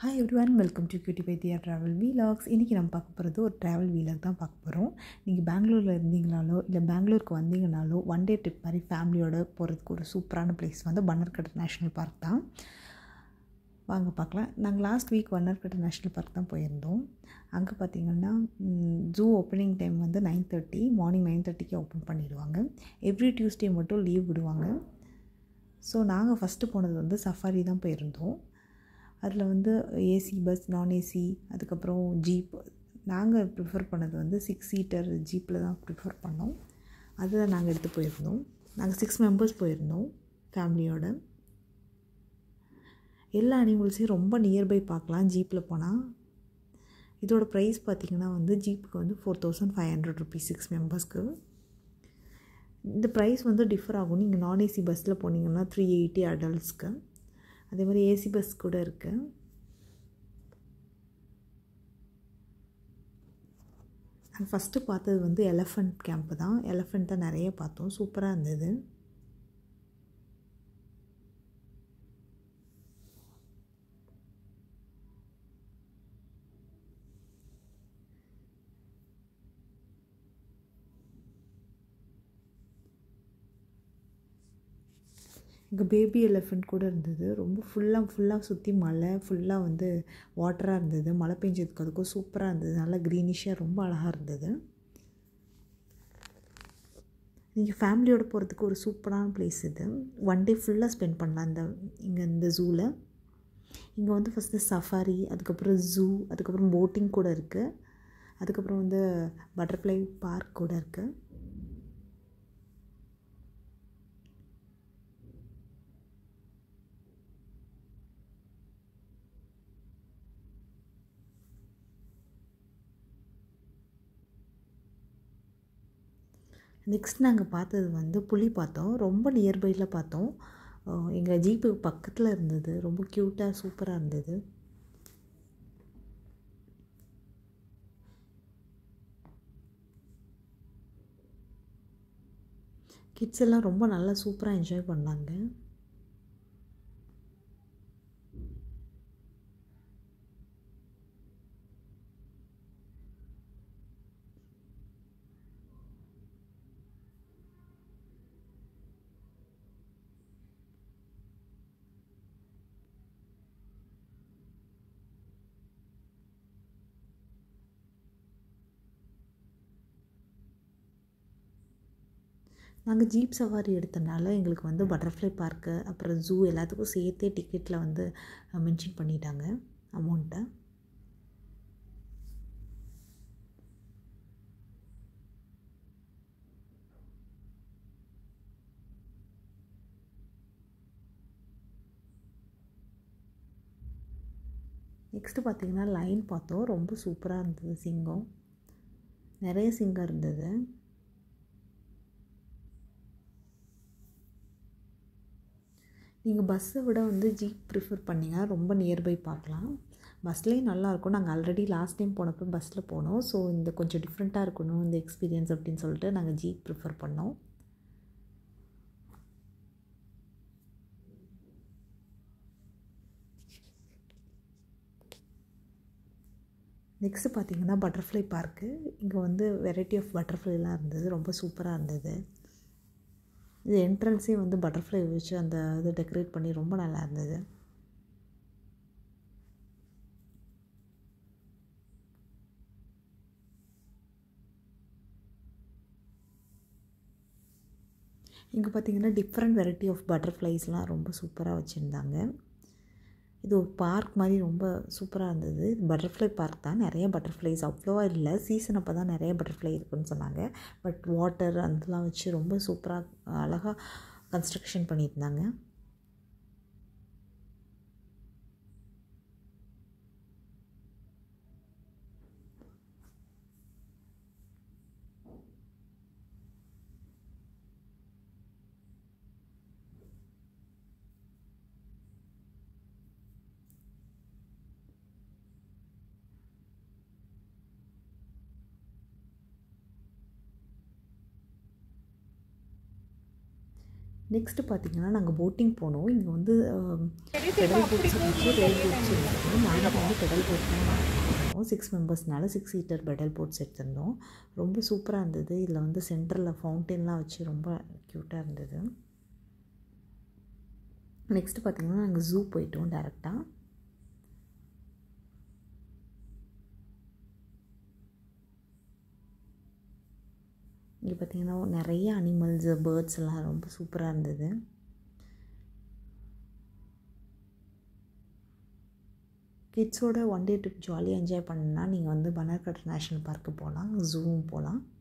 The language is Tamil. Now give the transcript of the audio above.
hi everyone welcome to cutie பைத்தியா ட்ராவல் வீலாக்ஸ் இன்றைக்கி நம்ம பார்க்க போகிறது ஒரு ட்ராவல் வீலாக் தான் பார்க்க போகிறோம் நீங்கள் பெங்களூரில் இருந்தீங்கனாலோ இல்லை பெங்களூருக்கு வந்தீங்கனாலோ ஒன் டே ட்ரிப் மாதிரி ஃபேமிலியோட போகிறதுக்கு ஒரு சூப்பரான பிளேஸ் வந்து பன்னர்கட் நேஷ்னல் பார்க் தான் வாங்க பார்க்கலாம் நாங்கள் last week Bannerghatta national park தான் போயிருந்தோம் அங்கே பார்த்தீங்கன்னா ஜூ ஓப்பனிங் டைம் வந்து நைன் தேர்ட்டி மார்னிங் நைன் தேர்ட்டிக்கு ஓப்பன் பண்ணிடுவாங்க எவ்ரி டியூஸ்டே மட்டும் லீவ் விடுவாங்க ஸோ நாங்கள் ஃபஸ்ட்டு போனது வந்து சஃபாரி தான் போயிருந்தோம் அதில் வந்து ஏசி பஸ் நான் ஏசி அதுக்கப்புறம் ஜீப் நாங்கள் ப்ரிஃபர் பண்ணது வந்து சிக்ஸ் சீட்டர் ஜீப்பில் தான் ப்ரிஃபர் பண்ணோம் அதில் நாங்கள் எடுத்து போயிருந்தோம் நாங்கள் சிக்ஸ் மெம்பர்ஸ் போயிருந்தோம் ஃபேமிலியோட எல்லா அனிமல்ஸையும் ரொம்ப நியர்பை பார்க்கலாம் ஜீப்பில் போனால் இதோட ப்ரைஸ் பார்த்திங்கன்னா வந்து ஜீப்புக்கு வந்து four thousand five hundred rupees six மெம்பர்ஸ்க்கு இந்த ப்ரைஸ் வந்து டிஃபர் ஆகும் நீங்கள் நான் ஏசி பஸ்ஸில் போனீங்கன்னா த்ரீ எயிட்டி அடல்ட்ஸ்க்கு அதே மாதிரி ஏசி பஸ் கூட இருக்குது நாங்கள் ஃபஸ்ட்டு பார்த்தது வந்து எலஃபண்ட் கேம்ப்பு தான் எலஃபண்ட் தான் நிறைய பார்த்தோம் சூப்பராக இருந்தது இங்கே பேபி எலிஃபெண்ட் கூட இருந்தது ரொம்ப ஃபுல்லாக ஃபுல்லாக சுற்றி மலை ஃபுல்லாக வந்து வாட்டராக இருந்தது மழை பெஞ்சதுக்கு அதுக்கும் சூப்பராக இருந்தது நல்லா க்ரீனிஷாக ரொம்ப அழகாக இருந்தது நீங்கள் ஃபேமிலியோடு போகிறதுக்கு ஒரு சூப்பரான பிளேஸ் இது ஒன் டே ஃபுல்லாக ஸ்பெண்ட் பண்ணலாம் இந்த இங்கே இந்த ஜூவில் இங்கே வந்து ஃபஸ்ட்டு சஃபாரி அதுக்கப்புறம் ஜூ அதுக்கப்புறம் போட்டிங் கூட இருக்குது அதுக்கப்புறம் வந்து பட்டர்ஃப்ளை பார்க் கூட இருக்குது நெக்ஸ்ட் நாங்கள் பார்த்தது வந்து புலி பார்த்தோம் ரொம்ப நியர்பையில் பார்த்தோம் எங்கள் ஜீப்பு பக்கத்தில் இருந்தது ரொம்ப க்யூட்டாக சூப்பராக இருந்தது கிட்ஸ் எல்லாம் ரொம்ப நல்லா சூப்பராக என்ஜாய் பண்ணாங்க நாங்கள் ஜீப் சவாரி எடுத்தனால எங்களுக்கு வந்து பட்டர்ஃப்ளை பார்க்கு அப்புறம் ஜூ எல்லாத்துக்கும் சேர்த்தே டிக்கெட்டில் வந்து மென்ஷன் பண்ணிட்டாங்க அமௌண்ட்டை நெக்ஸ்ட்டு பார்த்திங்கன்னா லைன் பார்த்தோம் ரொம்ப சூப்பராக இருந்தது சிங்கம் நிறைய சிங்கம் இருந்தது நீங்கள் பஸ்ஸை விட வந்து ஜீப் ப்ரிஃபர் பண்ணிங்கன்னா ரொம்ப நியர்பை பார்க்கலாம் பஸ்லேயும் நல்லாயிருக்கும் நாங்கள் ஆல்ரெடி லாஸ்ட் டைம் போனப்போ பஸ்ஸில் போனோம் ஸோ இந்த கொஞ்சம் டிஃப்ரெண்ட்டாக இருக்கணும் இந்த எக்ஸ்பீரியன்ஸ் அப்படின்னு சொல்லிட்டு நாங்கள் ஜீப் ப்ரிஃபர் பண்ணோம் நெக்ஸ்ட்டு பார்த்தீங்கன்னா பட்டர்ஃப்ளை பார்க்கு இங்கே வந்து வெரைட்டி ஆஃப் பட்டர்ஃப்ளைலாம் இருந்தது ரொம்ப சூப்பராக இருந்தது இது என்ட்ரன்ஸே வந்து பட்டர்ஃப்ளை வச்சு அந்த இது டெக்கரேட் பண்ணி ரொம்ப நல்லா இருந்தது இங்கே பார்த்தீங்கன்னா டிஃப்ரெண்ட் வெரைட்டி ஆஃப் பட்டர்ஃப்ளைஸ்லாம் ரொம்ப சூப்பராக வச்சுருந்தாங்க இது ஒரு பார்க் மாதிரி ரொம்ப சூப்பராக இருந்தது இது பட்டர்ஃப்ளை பார்க் தான் நிறைய பட்டர்ஃப்ளைஸ் அவ்வளோவா இல்லை சீசன் அப்போ தான் நிறைய பட்டர்ஃப்ளை இருக்குன்னு சொன்னாங்க பட் வாட்டர் அதெல்லாம் வச்சு ரொம்ப சூப்பராக அழகாக கன்ஸ்ட்ரக்ஷன் பண்ணியிருந்தாங்க நெக்ஸ்ட்டு பார்த்தீங்கன்னா நாங்கள் போட்டிங் போனோம் இங்கே வந்து பெடல் போட்ஸ் இருந்துச்சு ரெயில் போட்ஸ் இருந்துச்சு நாங்கள் வந்து பெடல் போட் தான் சிக்ஸ் மெம்பர்ஸ்னால சிக்ஸ் சீட்டர் பெடல் போட்ஸ் எடுத்திருந்தோம் ரொம்ப சூப்பராக இருந்தது இதில் வந்து சென்டரில் ஃபவுண்டெயின்லாம் வச்சு ரொம்ப க்யூட்டாக இருந்தது நெக்ஸ்ட்டு பார்த்திங்கன்னா நாங்கள் ஜூ போயிட்டோம் டேரெக்டாக இங்கே பார்த்திங்கன்னா நிறைய அனிமல்ஸு பேர்ட்ஸ் எல்லாம் ரொம்ப சூப்பராக இருந்தது கிட்ஸோட ஒன் டே ட்ரிப் ஜாலியாக என்ஜாய் பண்ணணுன்னா நீங்கள் வந்து பனார்கட் நேஷ்னல் பார்க்கு போகலாம் ஜூவும் போகலாம்